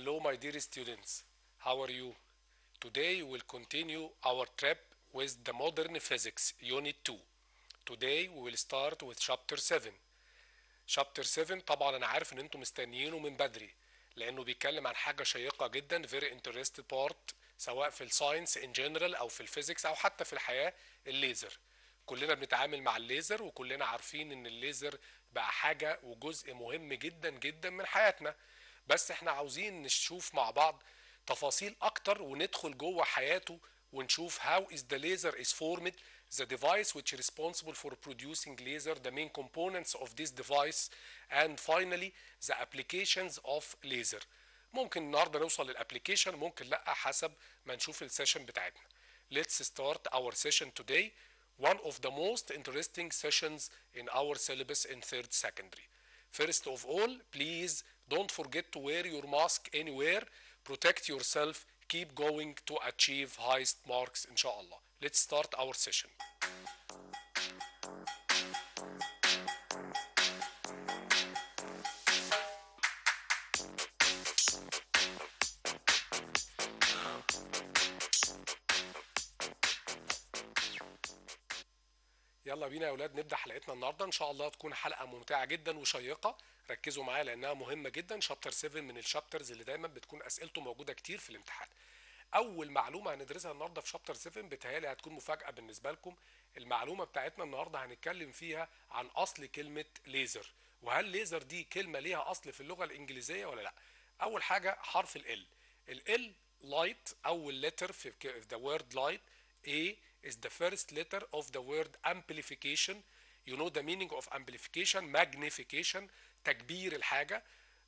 Hello, my dear students. How are you? Today we'll continue our trip with the modern physics, Unit 2. Today we will start with Chapter 7. Chapter 7 طبعا أنا عارف إن أنتم مستنيينه من بدري لأنه بيتكلم عن حاجة شيقة جدا very interesting part سواء في الساينس in general أو في الفيزيكس أو حتى في الحياة الليزر. كلنا بنتعامل مع الليزر وكلنا عارفين إن الليزر بقى حاجة وجزء مهم جدا جدا من حياتنا. بس احنا عاوزين نشوف مع بعض تفاصيل اكتر وندخل جوه حياته ونشوف how is the laser is formed the device which is responsible for producing laser the main components of this device and finally the applications of laser ممكن النهارده نوصل للابليكيشن ممكن لا حسب ما نشوف السيشن بتاعتنا let's start our session today one of the most interesting sessions in our syllabus in third secondary First of all, please don't forget to wear your mask anywhere. Protect yourself. Keep going to achieve highest marks, inshallah. Let's start our session. يلا بينا يا اولاد نبدا حلقتنا النهارده ان شاء الله تكون حلقه ممتعه جدا وشيقه ركزوا معايا لانها مهمه جدا شابتر 7 من الشابترز اللي دايما بتكون اسئلته موجوده كتير في الامتحان اول معلومه هندرسها النهارده في شابتر 7 بتهيالي هتكون مفاجاه بالنسبه لكم المعلومه بتاعتنا النهارده هنتكلم فيها عن اصل كلمه ليزر وهل ليزر دي كلمه ليها اصل في اللغه الانجليزيه ولا لا اول حاجه حرف ال ال لايت اول letter في the word light A is the first letter of the word amplification you know the meaning of amplification magnification تكبير الحاجة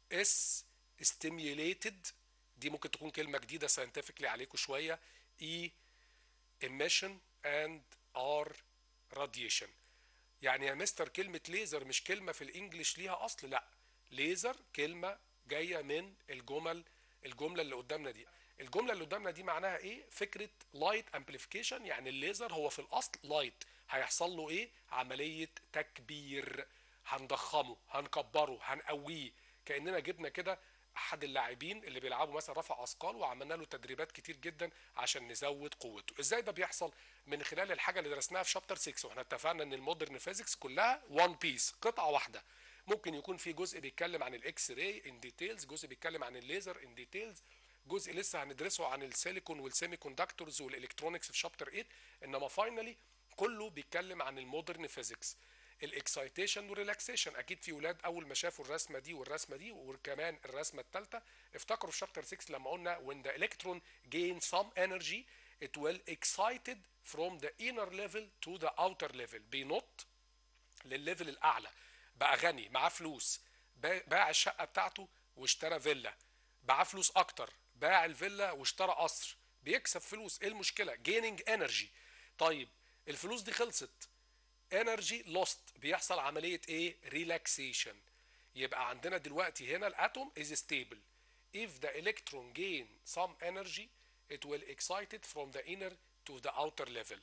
S stimulated دي ممكن تكون كلمة جديدة scientifically عليكم شوية E emission and R radiation يعني يا مستر كلمة ليزر مش كلمة في الانجليش ليها اصل لا ليزر كلمة جاية من الجمل الجملة اللي قدامنا دي الجملة اللي قدامنا دي معناها ايه فكرة لايت امبليفيكيشن يعني الليزر هو في الاصل لايت هيحصل له ايه عملية تكبير هنضخمه هنكبره هنقويه كاننا جبنا كده احد اللاعبين اللي بيلعبوا مثلا رفع اثقال وعملنا له تدريبات كتير جدا عشان نزود قوته ازاي ده بيحصل من خلال الحاجه اللي درسناها في شابتر 6 واحنا اتفقنا ان المودرن فيزيكس كلها وان بيس قطعه واحده ممكن يكون في جزء بيتكلم عن الاكس راي ان ديتيلز جزء بيتكلم عن الليزر ان ديتيلز جزء لسه هندرسه عن السيليكون والسيمي كوندكتورز والالكترونكس في شابتر 8 انما فاينلي كله بيتكلم عن المودرن فيزيكس الاكسايتيشن والريلاكسيشن اكيد في ولاد اول ما شافوا الرسمه دي والرسمه دي وكمان الرسمه الثالثه افتكروا في شابتر 6 لما قلنا when the electron gain some energy it will excited from the inner level to the outer level بينط للليفل الاعلى بقى غني معاه فلوس باع الشقه بتاعته واشترى فيلا معاه فلوس اكتر باع الفيلا واشترى قصر بيكسب فلوس ايه المشكله جيننج انرجي طيب الفلوس دي خلصت انرجي لوست بيحصل عمليه ايه ريلاكسيشن يبقى عندنا دلوقتي هنا الاتوم از ستيبل if the electron gain some energy it will excited from the inner to the outer level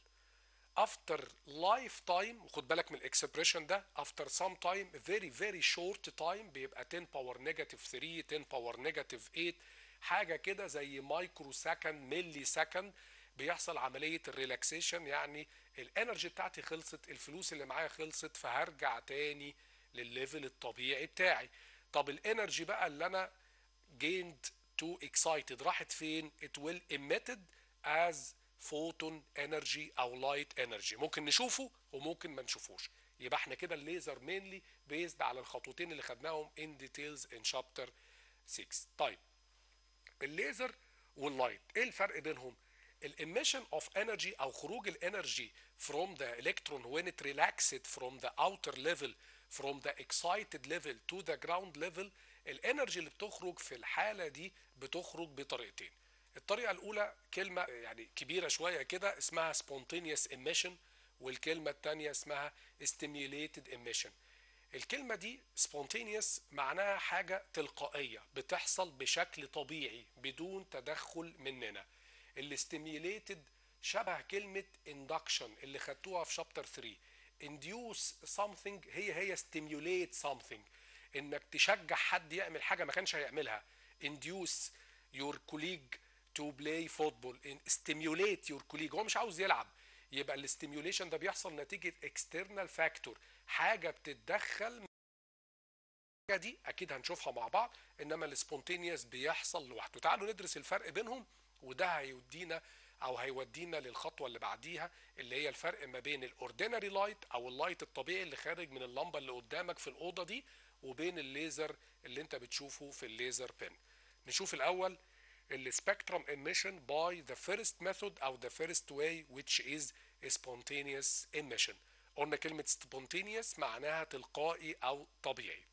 after lifetime خد بالك من الاكسبريشن ده after some time very very short time بيبقى 10 باور نيجاتيف 3 10 باور نيجاتيف 8 حاجه كده زي مايكرو سكند ملي سكند بيحصل عمليه الريلاكسيشن يعني الانرجي بتاعتي خلصت الفلوس اللي معايا خلصت فهرجع تاني للليفل الطبيعي بتاعي طب الانرجي بقى اللي انا gained to excited راحت فين it will emitted as photon energy او light energy ممكن نشوفه وممكن ما نشوفوش يبقى احنا كده الليزر مينلي بيزد على الخطوتين اللي خدناهم in details in chapter 6 طيب الليزر واللايت ايه الفرق بينهم الاميشن اوف انرجي او خروج الانرجي from the electron when it relaxed from the outer level from the excited level to the ground level الانرجي اللي بتخرج في الحالة دي بتخرج بطريقتين الطريقة الأولى كلمة يعني كبيرة شوية كده اسمها spontaneous emission والكلمة الثانية اسمها stimulated emission الكلمة دي spontaneous معناها حاجة تلقائية بتحصل بشكل طبيعي بدون تدخل مننا الاستيميوليتد شبه كلمة induction اللي خدتوها في شابتر 3 induce something هي هي stimulate something انك تشجع حد يعمل حاجة ما كانش هيعملها induce your colleague to play football stimulate your colleague هو مش عاوز يلعب يبقى الاستيميوليشن ده بيحصل نتيجة external factor حاجة بتتدخل الحاجة دي اكيد هنشوفها مع بعض انما السبونتينيوس بيحصل لوحده تعالوا ندرس الفرق بينهم وده هيودينا او هيودينا للخطوه اللي بعديها اللي هي الفرق ما بين الاوردينري لايت او اللايت الطبيعي اللي خارج من اللمبه اللي قدامك في الاوضه دي وبين الليزر اللي انت بتشوفه في الليزر بين نشوف الاول السبيكترم emission by the first method او the first way which is spontaneous emission قلنا كلمة spontaneous معناها تلقائي أو طبيعي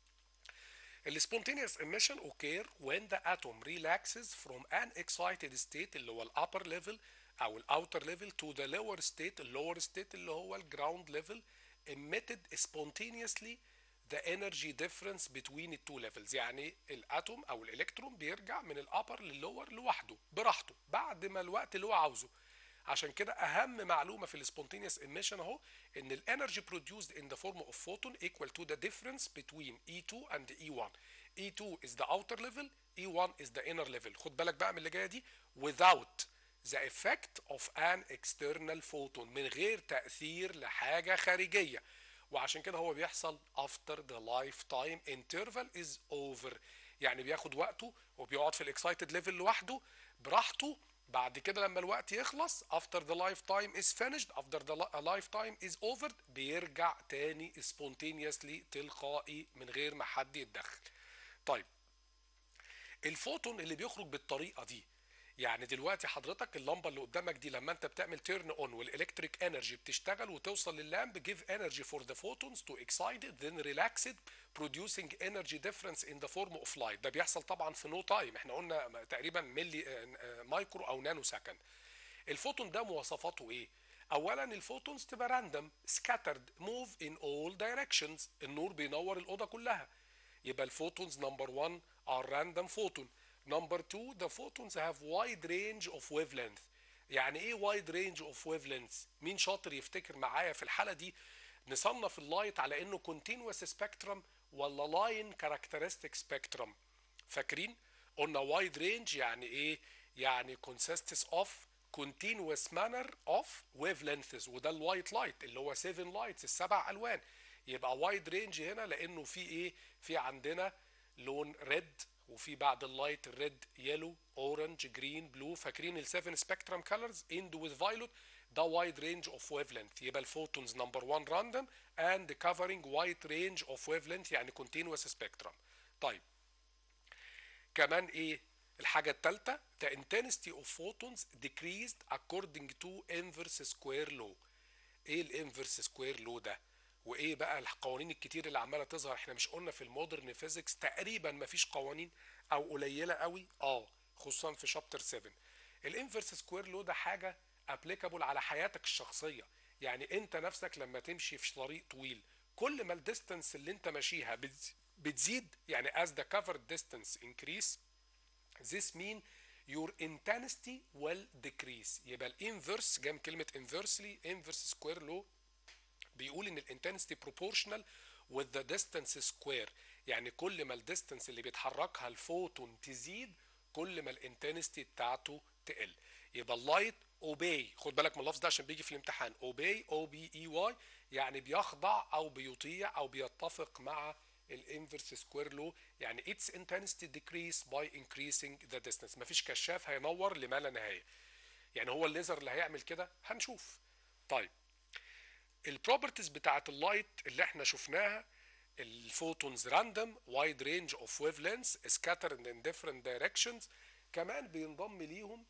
ال spontaneous emission occur when the atom relaxes from an excited state اللي هو ال upper level أو ال outer level to the lower state ال lower state اللي هو ال ground level emitted spontaneously the energy difference between the two levels يعني الاتوم او الالكترون بيرجع من الابر لللور لوحده براحته بعد ما الوقت اللي هو عاوزه عشان كده اهم معلومه في السبونتينيوس emission اهو ان الانرجي produced in the form of photon equal to the difference between E2 and E1 E2 is the outer level E1 is the inner level خد بالك بقى من اللي جايه دي without the effect of an external photon من غير تأثير لحاجة خارجية وعشان كده هو بيحصل after the lifetime interval is over يعني بياخد وقته وبيقعد في الاكسايتد ليفل لوحده براحته بعد كده لما الوقت يخلص after the lifetime is finished after the lifetime is over بيرجع تاني spontaneously تلقائي من غير ما حد يتدخل طيب الفوتون اللي بيخرج بالطريقه دي يعني دلوقتي حضرتك اللمبه اللي قدامك دي لما انت بتعمل تيرن اون والالكتريك انرجي بتشتغل وتوصل لللامب give energy for the photons to excite it then relax it producing energy difference in the form of light ده بيحصل طبعا في نو تايم احنا قلنا تقريبا ملي مايكرو او نانو سكند الفوتون ده مواصفاته ايه اولا الفوتونز تبقى راندوم scattered move in all directions النور بينور الاوضه كلها يبقى الفوتونز نمبر 1 are random photon Number two, the photons have wide range of wavelength. يعني ايه wide range of wavelengths؟ مين شاطر يفتكر معايا في الحالة دي نصنف اللايت على انه continuous spectrum ولا line characteristic spectrum؟ فاكرين؟ قلنا wide range يعني ايه؟ يعني consists of continuous manner of wavelengths وده الوايت لايت اللي هو 7 لايتس السبع الوان يبقى wide range هنا لانه في ايه؟ في عندنا لون ريد وفي بعد اللايت الريد يلو اورنج جرين بلو فاكرين السفن سبيكترم كولرز اند وذ فايلوت ده وايد رينج اوف ويف لينث يبقى الفوتونز نمبر 1 راندوم اند كفرنج وايد رينج اوف ويف لينث يعني كونتينوس سبيكترم طيب كمان ايه الحاجة الثالثة the intensity of photons decreased according to inverse square law ايه الانفرس سكوير لو ده وايه بقى القوانين الكتير اللي عماله تظهر احنا مش قلنا في المودرن فيزيكس تقريبا مفيش قوانين او قليله قوي اه خصوصا في شابتر 7 الانفرس سكوير لو ده حاجه ابليكابل على حياتك الشخصيه يعني انت نفسك لما تمشي في طريق طويل كل ما الديستنس اللي انت ماشيها بتزيد يعني as the covered distance increase this mean your intensity will decrease يبقى الانفرس جاي من كلمه inversely inverse square law بيقول ان الانتنسيتي بروبورشنال with the distance square يعني كل ما الديستنس اللي بيتحركها الفوتون تزيد كل ما الانتنسيتي بتاعته تقل يبقى اللايت اوبي خد بالك من اللفظ ده عشان بيجي في الامتحان اوبي او بي اي واي يعني بيخضع او بيطيع او بيتفق مع الانفرس سكوير لو يعني its intensity decrease by increasing the distance مفيش كشاف هينور لما لا نهايه يعني هو الليزر اللي هيعمل كده هنشوف طيب البروبرتيز بتاعت اللايت اللي احنا شفناها الفوتونز راندوم وايد رينج اوف ويف لينث scattered in different directions كمان بينضم ليهم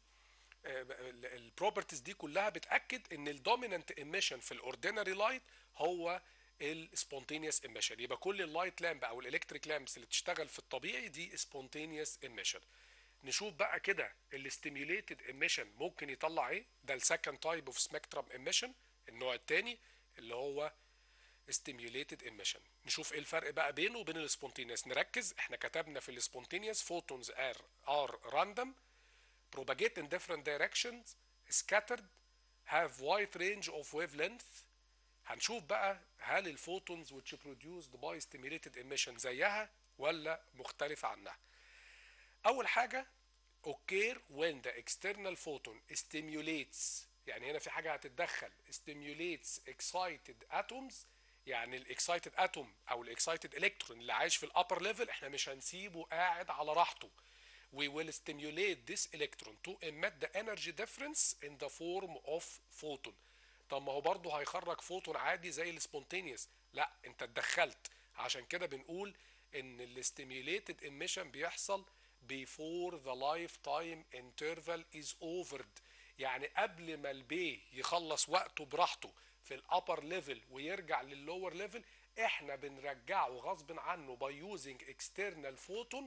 البروبرتيز دي كلها بتاكد ان الدومينانت ايميشن في الاوردينري لايت هو السبونتينيوس ايميشن يبقى كل اللايت لامب او الالكتريك لامبس اللي بتشتغل في الطبيعي دي سبونتينيوس ايميشن نشوف بقى كده الاستيميوليتد ايميشن ممكن يطلع ايه ده السكند تايب اوف سبيكترم ايميشن النوع الثاني اللي هو stimulated emission نشوف ايه الفرق بقى بينه وبين السبونتينيوس نركز احنا كتبنا في السبونتينيوس photons are are random propagate in different directions scattered have wide range of wavelength هنشوف بقى هل الفوتونز which produced by stimulated emission زيها ولا مختلفة عنها اول حاجه occur when the external photon stimulates يعني هنا في حاجه هتتدخل stimulates excited atoms يعني الاكسايتد اتوم او الاكسايتد الكترون اللي عايش في الابر ليفل احنا مش هنسيبه قاعد على راحته we will stimulate this electron to emit the energy difference in the form of photon طب ما هو برضه هيخرج فوتون عادي زي السبونتينيوس لا انت اتدخلت عشان كده بنقول ان الاستيميوليتد emission بيحصل before the lifetime interval is overed يعني قبل ما البي يخلص وقته براحته في الابر ليفل ويرجع لللور ليفل احنا بنرجعه غصب عنه باي يوزنج اكسترنال فوتون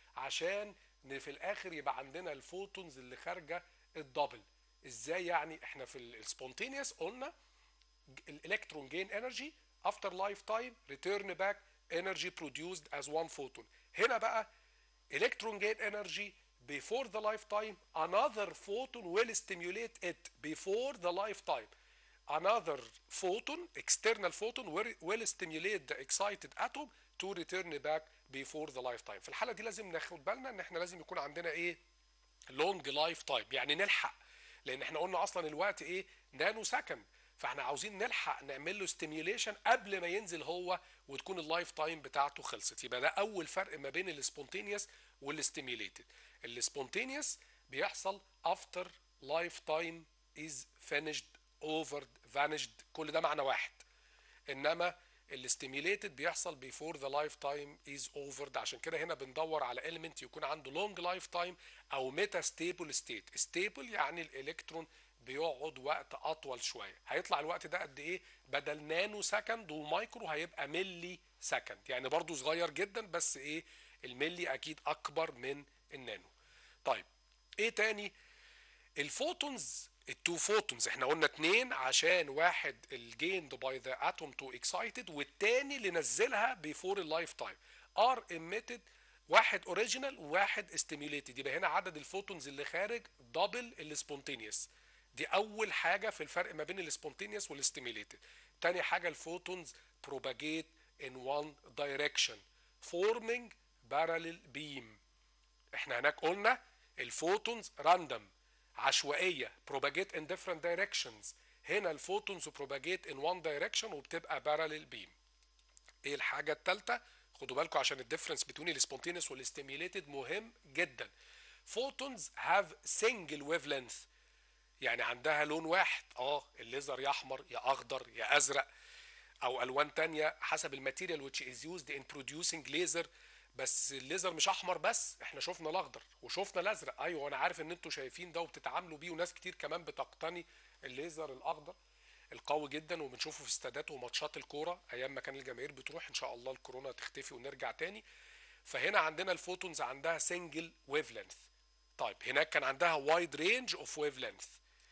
عشان في الاخر يبقى عندنا الفوتونز اللي خارجه الدبل ازاي يعني احنا في السبونتينيوس قلنا الالكترون جين انرجي افتر لايف تايم ريتيرن باك انرجي بروديوسد از وان فوتون هنا بقى electron gain energy before the lifetime another photon will stimulate it before the lifetime another photon external photon will, will stimulate the excited atom to return back before the lifetime في الحالة دي لازم ناخد بالنا ان احنا لازم يكون عندنا ايه long lifetime يعني نلحق لان احنا قلنا اصلا الوقت ايه نانو سكند فاحنا عاوزين نلحق نعمل له ستيميوليشن قبل ما ينزل هو وتكون اللايف تايم بتاعته خلصت يبقى ده اول فرق ما بين السبونتينيوس والستيميوليتد السبونتينيوس بيحصل افتر لايف تايم از finished اوفر vanished كل ده معنى واحد انما الاستيميوليتد بيحصل before the lifetime is over عشان كده هنا بندور على element يكون عنده long lifetime او ميتا ستيبل ستيت ستيبل يعني الالكترون بيقعد وقت اطول شويه هيطلع الوقت ده قد ايه بدل نانو سكند ومايكرو هيبقى ملي سكند يعني برضو صغير جدا بس ايه الملي اكيد اكبر من النانو طيب ايه تاني الفوتونز التو فوتونز احنا قلنا اتنين عشان واحد الجيند باي ذا اتوم تو اكسايتد والتاني اللي نزلها بيفور اللايف تايم ار ايميتد واحد اوريجينال وواحد استيميوليتد يبقى هنا عدد الفوتونز اللي خارج دبل السبونتينيوس دي اول حاجه في الفرق ما بين السبونتينيوس والاستيميوليتد تاني حاجه الفوتونز propagate in one direction forming parallel beam احنا هناك قلنا الفوتونز راندوم عشوائيه propagate in different directions هنا الفوتونز propagate in one direction وبتبقى parallel beam ايه الحاجه الثالثه خدوا بالكم عشان الديفرنس بين السبونتينيوس والاستيميوليتد مهم جدا فوتونز هاف سنجل ويف لينث يعني عندها لون واحد اه الليزر يا احمر يا اخضر يا ازرق او الوان تانية حسب الماتيريال which is used in producing laser بس الليزر مش احمر بس احنا شفنا الاخضر وشفنا الازرق ايوه انا عارف ان انتوا شايفين ده وبتتعاملوا بيه وناس كتير كمان بتقتني الليزر الاخضر القوي جدا وبنشوفه في استادات وماتشات الكوره ايام ما كان الجماهير بتروح ان شاء الله الكورونا تختفي ونرجع تاني فهنا عندنا الفوتونز عندها سنجل ويف لينث طيب هناك كان عندها وايد رينج اوف ويف لينث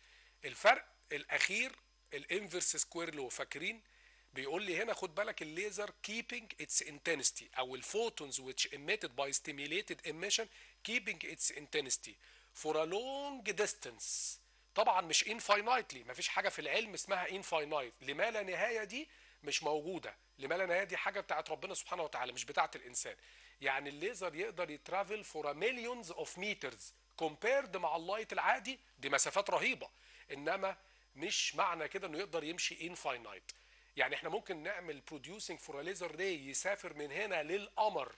الفرق الاخير الانفرس سكوير لو فاكرين بيقول لي هنا خد بالك الليزر keeping its intensity او الفوتونز which emitted by stimulated emission keeping its intensity for a long distance طبعا مش infinitely مفيش حاجه في العلم اسمها infinite لما لا نهايه دي مش موجوده لما لا نهايه دي حاجه بتاعت ربنا سبحانه وتعالى مش بتاعت الانسان يعني الليزر يقدر يترافل فور مليونز اوف مترز كومبيرد مع اللايت العادي دي مسافات رهيبه انما مش معنى كده انه يقدر يمشي انفاينايت يعني احنا ممكن نعمل بروديوسنج فور ليزر راي يسافر من هنا للقمر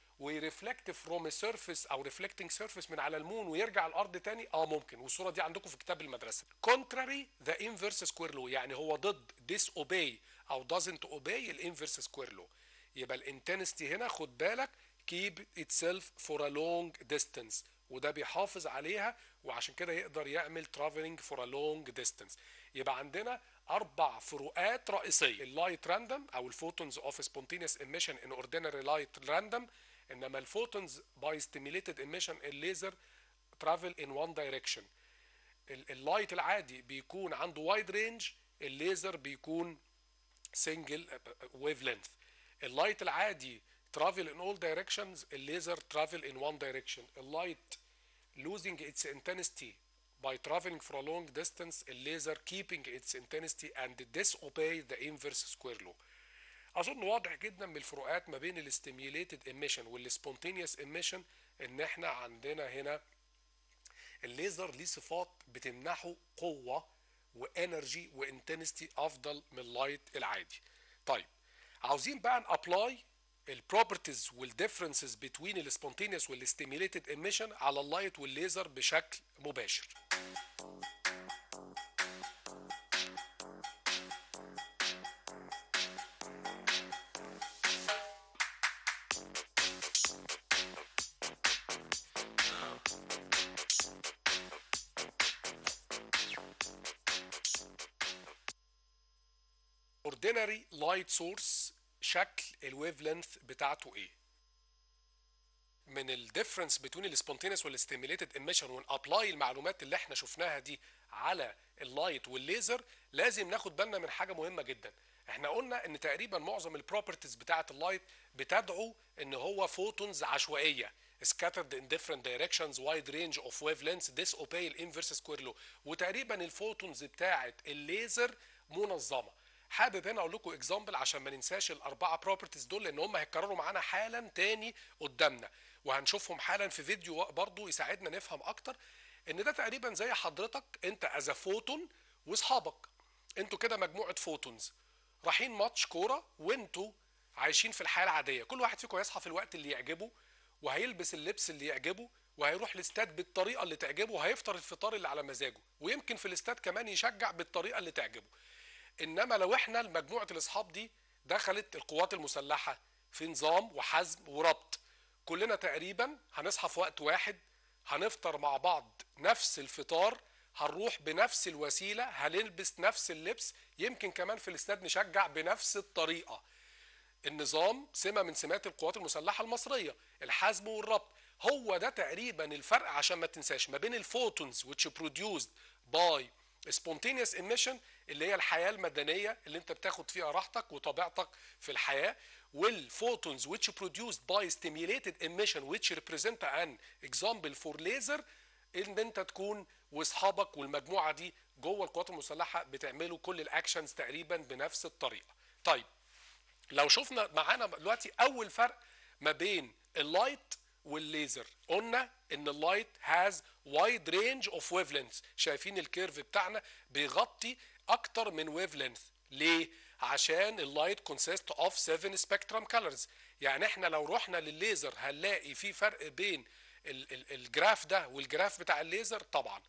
ويرفلكت فروم سيرفيس او ريفلكتنج سيرفيس من على المون ويرجع الارض تاني اه ممكن والصوره دي عندكم في كتاب المدرسه contrary the inverse square law يعني هو ضد disobey او doesn't obey الانفرس سكوير لو يبقى الانتنستي هنا خد بالك keep itself for a long distance وده بيحافظ عليها وعشان كده يقدر يعمل traveling for a long distance يبقى عندنا اربع فروقات رئيسيه اللايت راندوم او الفوتونز اوف spontaneous emission in ordinary light random انما الفوتونز باي stimulated emission الليزر travel in one direction اللايت العادي بيكون عنده وايد رينج الليزر بيكون سنجل ويف لينث اللايت العادي travel in all directions الليزر travel in one direction اللايت losing its intensity by traveling for a long distance الليزر keeping its intensity and disobey the inverse square law اظن واضح جدا من الفروقات ما بين الستيميوليتد emission والسبونتينيوس emission ان احنا عندنا هنا الليزر ليه صفات بتمنحه قوة وانرجي وانتنستي افضل من اللايت العادي طيب عاوزين بقى نابلاي البروبرتيز والديفرنسز بين السبونتينيوس والستيميليتد ايميشن على اللايت والليزر بشكل مباشر ordinary light source شكل الويف لينث بتاعته ايه من الديفرنس بين السبونتينيوس والستيميليتد ايميشن ونابلاي المعلومات اللي احنا شفناها دي على اللايت والليزر لازم ناخد بالنا من حاجه مهمه جدا احنا قلنا ان تقريبا معظم البروبرتيز بتاعه اللايت بتدعو ان هو فوتونز عشوائيه scattered in different directions wide range of wavelengths this obey inverse square law وتقريبا الفوتونز بتاعه الليزر منظمه حابب هنا اقول لكم اكزامبل عشان ما ننساش الاربعه بروبرتيز دول لان هم هيتكرروا معانا حالا تاني قدامنا وهنشوفهم حالا في فيديو برضو يساعدنا نفهم اكتر ان ده تقريبا زي حضرتك انت از فوتون واصحابك انتوا كده مجموعه فوتونز رايحين ماتش كوره وانتوا عايشين في الحياه العاديه كل واحد فيكم هيصحى في الوقت اللي يعجبه وهيلبس اللبس اللي يعجبه وهيروح الاستاد بالطريقه اللي تعجبه وهيفطر الفطار اللي على مزاجه ويمكن في الاستاد كمان يشجع بالطريقه اللي تعجبه انما لو احنا مجموعه الاصحاب دي دخلت القوات المسلحه في نظام وحزم وربط كلنا تقريبا هنصحى في وقت واحد هنفطر مع بعض نفس الفطار هنروح بنفس الوسيله هنلبس نفس اللبس يمكن كمان في الاستاد نشجع بنفس الطريقه النظام سمه من سمات القوات المسلحه المصريه الحزم والربط هو ده تقريبا الفرق عشان ما تنساش ما بين الفوتونز which produced by spontaneous emission اللي هي الحياه المدنيه اللي انت بتاخد فيها راحتك وطبيعتك في الحياه والفوتونز which produced by stimulated emission which represent an example for laser ان انت تكون واصحابك والمجموعه دي جوه القوات المسلحه بتعملوا كل الاكشنز تقريبا بنفس الطريقه. طيب لو شفنا معانا دلوقتي اول فرق ما بين اللايت والليزر قلنا ان اللايت هاز وايد رينج اوف ويف لينث شايفين الكيرف بتاعنا بيغطي اكتر من ويف لينث ليه عشان اللايت كونسيست اوف 7 سبيكترم كولرز يعني احنا لو رحنا للليزر هنلاقي في فرق بين ال ال الجراف ده والجراف بتاع الليزر طبعا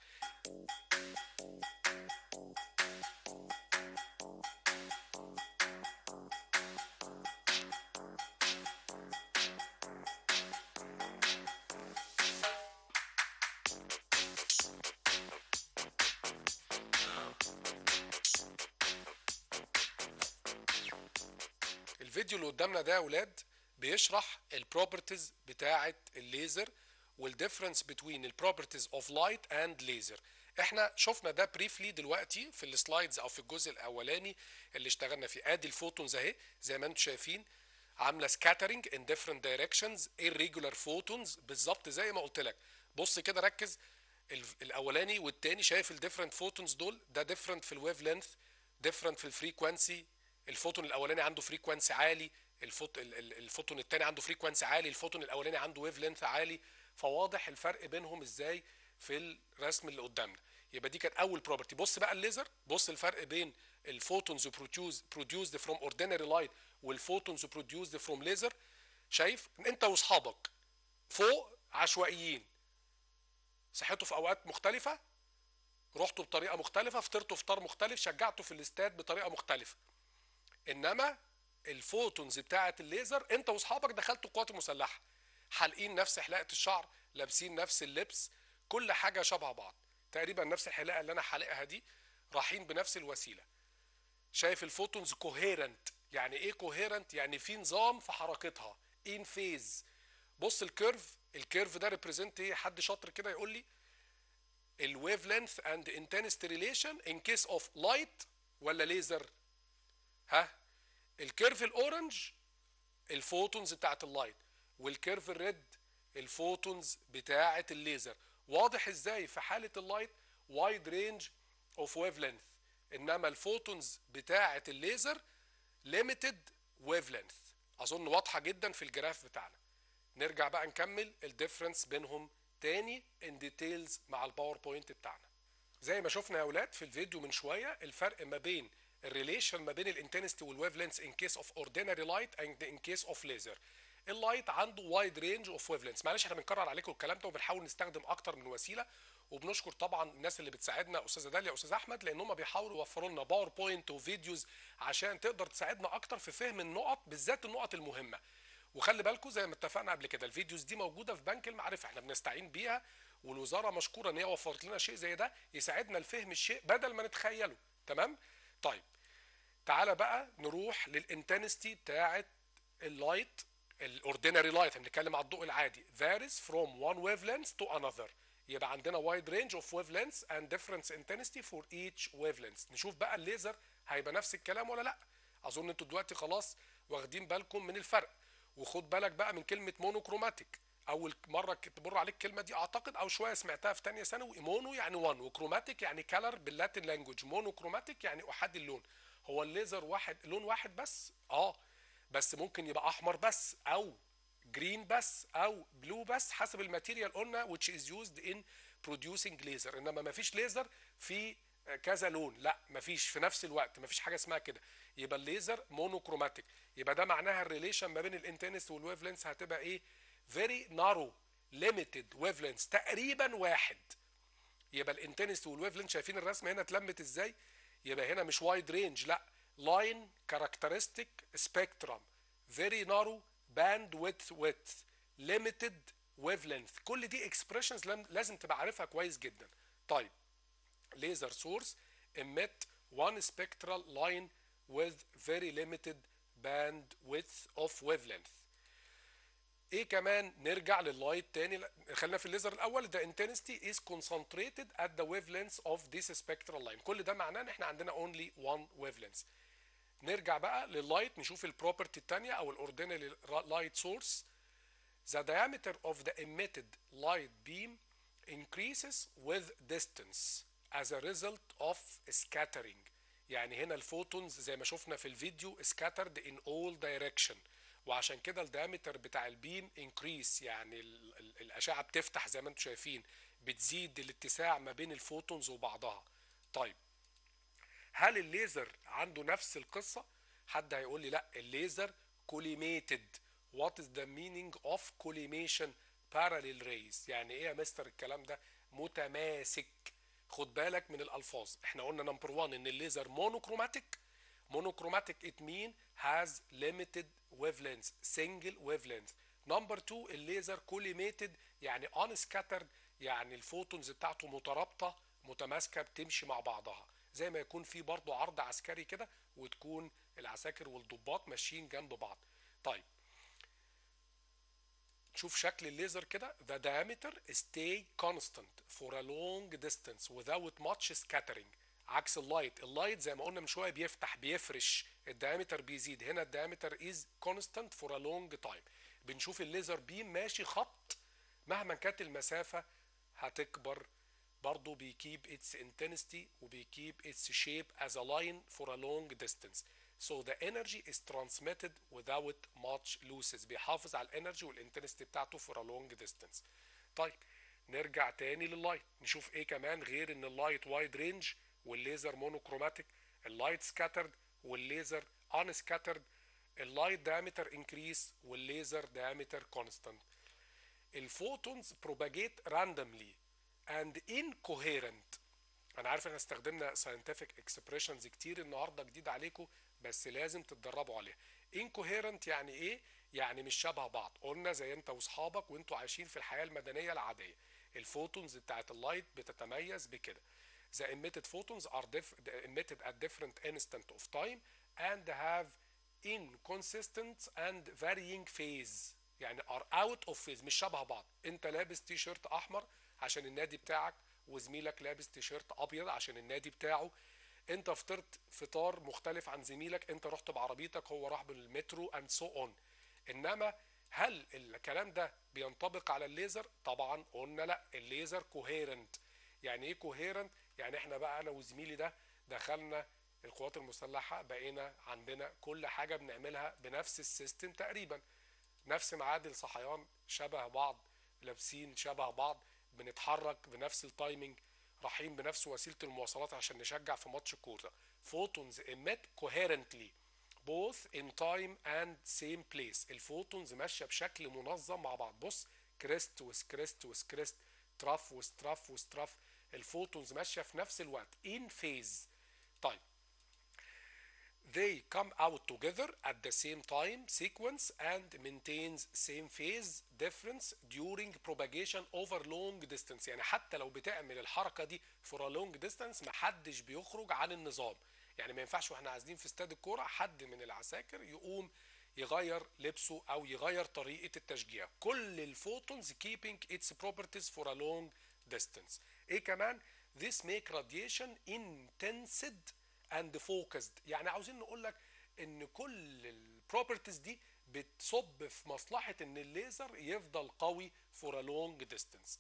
الفيديو اللي قدامنا ده يا اولاد بيشرح البروبرتيز بتاعه الليزر والديفرنس بين البروبرتيز اوف لايت اند ليزر احنا شفنا ده بريفلي دلوقتي في السلايدز او في الجزء الاولاني اللي اشتغلنا فيه ادي الفوتونز اهي زي ما انتم شايفين عامله سكاترنج ان ديفرنت دايركشنز irregular فوتونز بالظبط زي ما قلت لك بص كده ركز الاولاني والتاني شايف الديفرنت فوتونز دول ده ديفرنت في الويف لينث ديفرنت في الفريكوانسي الفوتون الاولاني عنده فريكوانسي عالي الفوت الفوتون الثاني عنده فريكوانسي عالي الفوتون الاولاني عنده ويف لينث عالي فواضح الفرق بينهم ازاي في الرسم اللي قدامنا يبقى دي كانت اول بروبرتي بص بقى الليزر بص الفرق بين الفوتونز produced فروم اوردينري لايت والفوتونز produced فروم ليزر شايف انت واصحابك فوق عشوائيين صحتوا في اوقات مختلفه رحتوا بطريقه مختلفه فطرتوا فطار مختلف شجعتوا في الاستاد بطريقه مختلفه انما الفوتونز بتاعه الليزر انت واصحابك دخلتوا القوات المسلحه حالقين نفس حلاقه الشعر لابسين نفس اللبس كل حاجه شبه بعض تقريبا نفس الحلاقه اللي انا حالقها دي رايحين بنفس الوسيله شايف الفوتونز كوهيرنت يعني ايه كوهيرنت يعني في نظام في حركتها ان فيز بص الكيرف الكيرف ده ريبريزنت ايه حد شاطر كده يقول لي الويف لينث اند انتنستي ريليشن ان كيس اوف لايت ولا ليزر ها الكيرف الاورنج الفوتونز بتاعت اللايت والكيرف الريد الفوتونز بتاعه الليزر واضح ازاي في حاله اللايت وايد رينج اوف ويف لينث انما الفوتونز بتاعه الليزر ليميتد ويف لينث اظن واضحه جدا في الجراف بتاعنا نرجع بقى نكمل الديفرنس بينهم تاني ان ديتيلز مع الباوربوينت بتاعنا زي ما شفنا يا اولاد في الفيديو من شويه الفرق ما بين الريليشن ما بين الانتنستي والويف لينس ان كيس اوف اوردينري لايت اند ان كيس اوف ليزر اللايت عنده وايد رينج اوف ويف لينس معلش احنا بنكرر عليكم الكلام ده وبنحاول نستخدم اكتر من وسيله وبنشكر طبعا الناس اللي بتساعدنا استاذه داليا واستاذ احمد لان هم بيحاولوا يوفروا لنا باوربوينت وفيديوز عشان تقدر تساعدنا اكتر في فهم النقط بالذات النقط المهمه وخلي بالكم زي ما اتفقنا قبل كده الفيديوز دي موجوده في بنك المعرفه احنا بنستعين بيها والوزاره مشكوره ان هي وفرت لنا شيء زي ده يساعدنا لفهم الشيء بدل ما نتخيله تمام طيب تعالى بقى نروح للانتنستي بتاعه اللايت الاوردينري لايت بنتكلم على الضوء العادي varies from one wavelength to another يبقى عندنا wide range of wavelengths and difference intensity for each wavelength نشوف بقى الليزر هيبقى نفس الكلام ولا لا اظن انتوا دلوقتي خلاص واخدين بالكم من الفرق وخد بالك بقى من كلمه مونوكروماتيك اول مره تمر عليك الكلمه دي اعتقد او شويه سمعتها في ثانيه ثانوي مونو يعني وان وكروماتيك يعني كلر باللاتين لانجوج مونوكروماتيك يعني احادي اللون هو الليزر واحد لون واحد بس اه بس ممكن يبقى احمر بس او جرين بس او بلو بس حسب الماتيريال قلنا which is used in producing laser انما ما فيش ليزر في كذا لون لا ما فيش في نفس الوقت ما فيش حاجه اسمها كده يبقى الليزر مونوكروماتيك يبقى ده معناها الريليشن ما بين الانتنس والويف لينس هتبقى ايه very narrow limited wavelengths تقريبا واحد يبقى الانتنس والويف لينس شايفين الرسم هنا اتلمت ازاي يبقى هنا مش وايد رينج لا line characteristic spectrum very narrow band width width limited wavelength كل دي expressions لازم تبقى عارفها كويس جدا طيب laser source emit one spectral line with very limited band width of wavelength ايه كمان نرجع لللايت تاني خلينا في الليزر الاول the intensity is concentrated at the wavelengths of this spectral line كل ده معناه ان احنا عندنا only one wavelength نرجع بقى لللايت نشوف البروبرتي الثانيه او الاوردينال لايت سورس the diameter of the emitted light beam increases with distance as a result of scattering يعني هنا الفوتونز زي ما شفنا في الفيديو scattered in all direction وعشان كده الدايمتر بتاع البيم increase يعني ال ال الاشعه بتفتح زي ما انتم شايفين بتزيد الاتساع ما بين الفوتونز وبعضها طيب هل الليزر عنده نفس القصة؟ حد هيقول لي لا الليزر كوليميتد وات از ذا مينينج اوف كوليميشن parallel rays يعني ايه يا مستر الكلام ده متماسك خد بالك من الالفاظ احنا قلنا نمبر 1 ان الليزر مونوكروماتيك مونوكروماتيك ات مين هاز limited wavelengths single wavelength نمبر 2 الليزر كوليميتد يعني unscattered يعني الفوتونز بتاعته مترابطه متماسكه بتمشي مع بعضها زي ما يكون في برضه عرض عسكري كده وتكون العساكر والضباط ماشيين جنب بعض طيب شوف شكل الليزر كده the diameter stay constant for a long distance without much scattering عكس اللايت اللايت زي ما قلنا من شويه بيفتح بيفرش الدايمتر بيزيد هنا الدايمتر is constant for a long time بنشوف الليزر بيم ماشي خط مهما كانت المسافه هتكبر برضه بيكيب its intensity وبيكيب its shape as a line for a long distance so the energy is transmitted without much losses بيحافظ على الانرجي والانتنستي بتاعته for a long distance طيب نرجع تاني لللايت نشوف ايه كمان غير ان اللايت وايد رينج والليزر مونوكروماتيك اللايت سكاترد والليزر ان سكاترد اللايت diameter increase والليزر diameter constant الفوتونز propagate randomly and incoherent انا عارف احنا استخدمنا scientific expressions كتير النهارده جديد عليكم بس لازم تتدربوا عليها incoherent يعني ايه يعني مش شبه بعض قلنا زي انت واصحابك وانتوا عايشين في الحياه المدنيه العاديه الفوتونز بتاعت اللايت بتتميز بكده the emitted photons are emitted at different instant of time and have inconsistent and varying phase يعني are out of phase مش شبه بعض انت لابس تي شيرت احمر عشان النادي بتاعك وزميلك لابس تيشيرت ابيض عشان النادي بتاعه انت فطرت فطار مختلف عن زميلك انت رحت بعربيتك هو راح بالمترو اند سو اون انما هل الكلام ده بينطبق على الليزر طبعا قلنا لا الليزر كوهيرنت يعني ايه كوهيرنت يعني احنا بقى انا وزميلي ده دخلنا القوات المسلحه بقينا عندنا كل حاجه بنعملها بنفس السيستم تقريبا نفس ميعاد الصحيان شبه بعض لابسين شبه بعض بنتحرك بنفس التايمنج رايحين بنفس وسيله المواصلات عشان نشجع في ماتش الكوره photons emit coherently both in time and same place الفوتونز ماشيه بشكل منظم مع بعض بص كريست وسكريست وسكريست تراف وستراف وستراف الفوتونز ماشيه في نفس الوقت in phase طيب they come out together at the same time sequence and maintains same phase difference during propagation over long distance يعني حتى لو بتعمل الحركة دي for a long distance محدش بيخرج عن النظام يعني ما ينفعش واحنا قاعدين في استاد الكورة حد من العساكر يقوم يغير لبسه او يغير طريقة التشجيع كل الفوتونز keeping its properties for a long distance ايه كمان this make radiation intensed and focused يعني عاوزين نقول لك ان كل البروبرتيز دي بتصب في مصلحة ان الليزر يفضل قوي for a long distance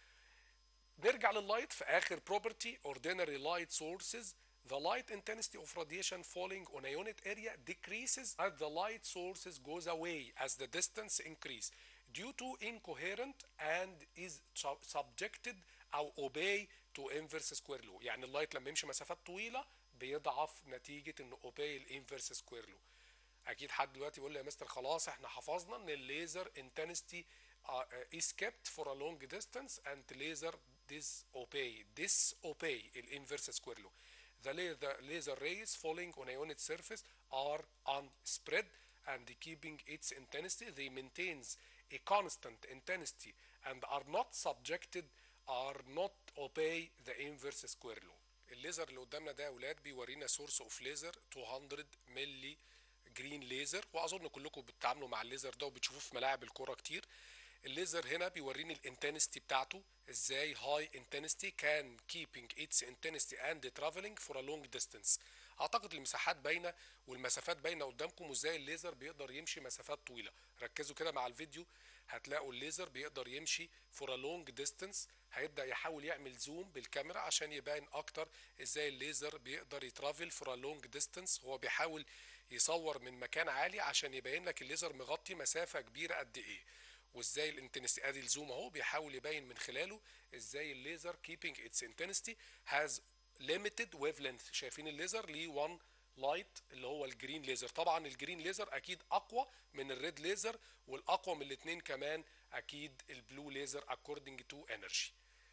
نرجع لللايت في اخر property ordinary light sources the light intensity of radiation falling on a unit area decreases as the light sources goes away as the distance increase due to incoherent and is subjected او obey to inverse square law يعني اللايت لما يمشي مسافات طويله بيضعف نتيجه ان obey الانفرس سكوير لو اكيد حد دلوقتي يقول لي يا مستر خلاص احنا حفظنا ان الليزر انتنستي is kept for a long distance and laser disobey disobey الانفرس سكوير لو the laser, laser rays falling on a unit surface are unspread and keeping its intensity they maintains a constant intensity and are not subjected are not obey the inverse square law الليزر اللي قدامنا ده يا اولاد بيورينا سورس اوف ليزر 200 ملي جرين ليزر واظن كلكم بتتعاملوا مع الليزر ده وبتشوفوه في ملاعب الكوره كتير الليزر هنا بيوريني الانتنستي بتاعته ازاي هاي انتنستي كان كيبينج اتس انتنستي اند ترافلينج فور ا لونج ديستانس اعتقد المساحات باينه والمسافات باينه قدامكم وازاي الليزر بيقدر يمشي مسافات طويله ركزوا كده مع الفيديو هتلاقوا الليزر بيقدر يمشي فور ا لونج ديستانس هيبدا يحاول يعمل زوم بالكاميرا عشان يبين اكتر ازاي الليزر بيقدر يترافل فور ا لونج ديستانس هو بيحاول يصور من مكان عالي عشان يبين لك الليزر مغطي مسافه كبيره قد ايه وازاي الانتنستي ادي الزوم اهو بيحاول يبين من خلاله ازاي الليزر keeping its intensity has limited wavelength شايفين الليزر ليه 1 لايت اللي هو الجرين ليزر طبعا الجرين ليزر اكيد اقوى من الريد ليزر والاقوى من الاثنين كمان اكيد البلو ليزر according to energy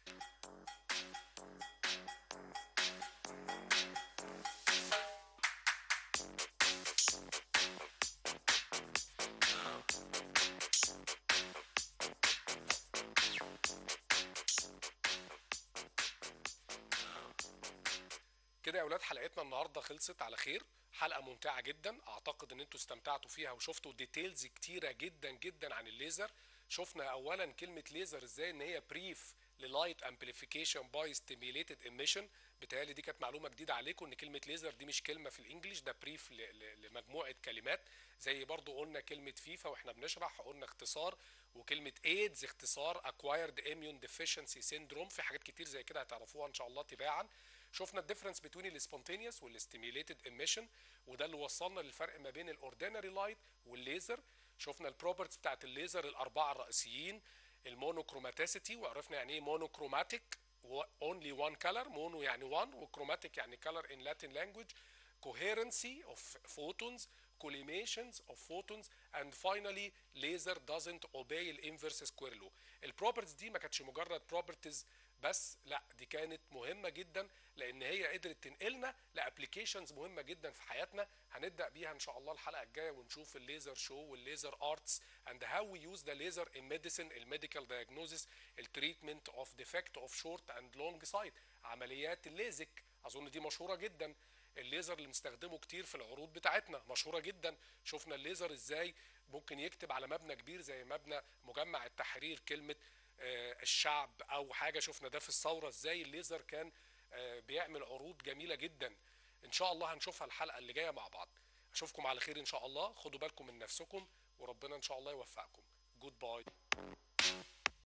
كده يا اولاد حلقتنا النهارده خلصت على خير حلقه ممتعه جدا اعتقد ان انتوا استمتعتوا فيها وشفتوا ديتيلز كتيره جدا جدا عن الليزر شفنا اولا كلمه ليزر ازاي ان هي بريف للايت امبليفيكيشن باي ستيميليتد ايميشن بتهيألي دي كانت معلومه جديده عليكم ان كلمه ليزر دي مش كلمه في الانجليش ده بريف لمجموعه كلمات زي برضو قلنا كلمه فيفا واحنا بنشرح قلنا اختصار وكلمه ايدز اختصار اكوايرد اميون ديفيشنسي سيندروم في حاجات كتير زي كده هتعرفوها ان شاء الله تباعا شفنا الديفرنس بين السبونتينيوس والستيميليتد ايميشن وده اللي وصلنا للفرق ما بين الاوردينري لايت والليزر شفنا البروبرتيز بتاعت الليزر الاربعه الرئيسيين المونوكروماتيسيتي وعرفنا يعني ايه مونوكروماتيك اونلي وان كلر مونو يعني وان وكروماتيك يعني كلر ان لاتين لانجويج coherency of photons collimations of photons and finally laser doesn't obey الانفرس سكوير لو البروبرتيز دي ما كانتش مجرد بروبرتيز بس لا دي كانت مهمه جدا لان هي قدرت تنقلنا لابلكيشنز مهمه جدا في حياتنا هنبدا بيها ان شاء الله الحلقه الجايه ونشوف الليزر شو والليزر ارتس اند هاو وي يوز ذا ليزر ان ميديسن الميديكال دايجنوزس التريتمنت اوف ديفكت اوف شورت اند لونج سايت عمليات الليزك اظن دي مشهوره جدا الليزر اللي بنستخدمه كتير في العروض بتاعتنا مشهوره جدا شفنا الليزر ازاي ممكن يكتب على مبنى كبير زي مبنى مجمع التحرير كلمه الشعب او حاجه شفنا ده في الثوره ازاي الليزر كان بيعمل عروض جميله جدا ان شاء الله هنشوفها الحلقه اللي جايه مع بعض اشوفكم على خير ان شاء الله خدوا بالكم من نفسكم وربنا ان شاء الله يوفقكم جود باي